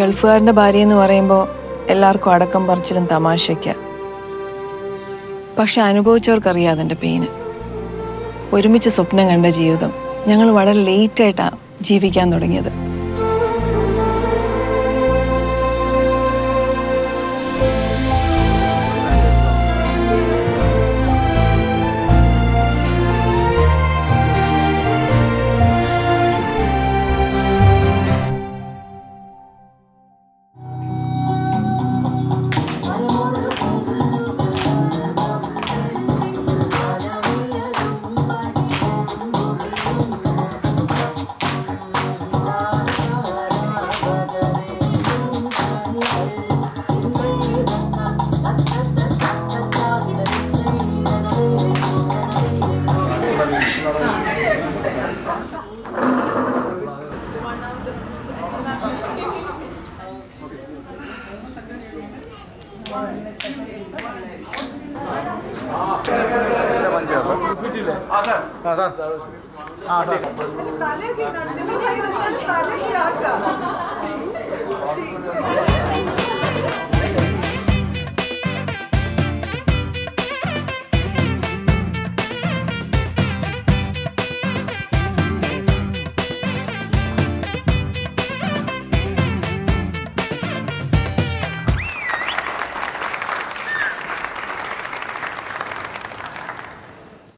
ഗൾഫുകാരൻ്റെ ഭാര്യ എന്ന് പറയുമ്പോൾ എല്ലാവർക്കും അടക്കം പറിച്ചിലും തമാശയ്ക്ക പക്ഷെ അനുഭവിച്ചവർക്കറിയാം അതിൻ്റെ പെയിന് ഒരുമിച്ച് സ്വപ്നം കണ്ട ജീവിതം ഞങ്ങൾ വളരെ ലേറ്റായിട്ടാണ് ജീവിക്കാൻ തുടങ്ങിയത് തലേ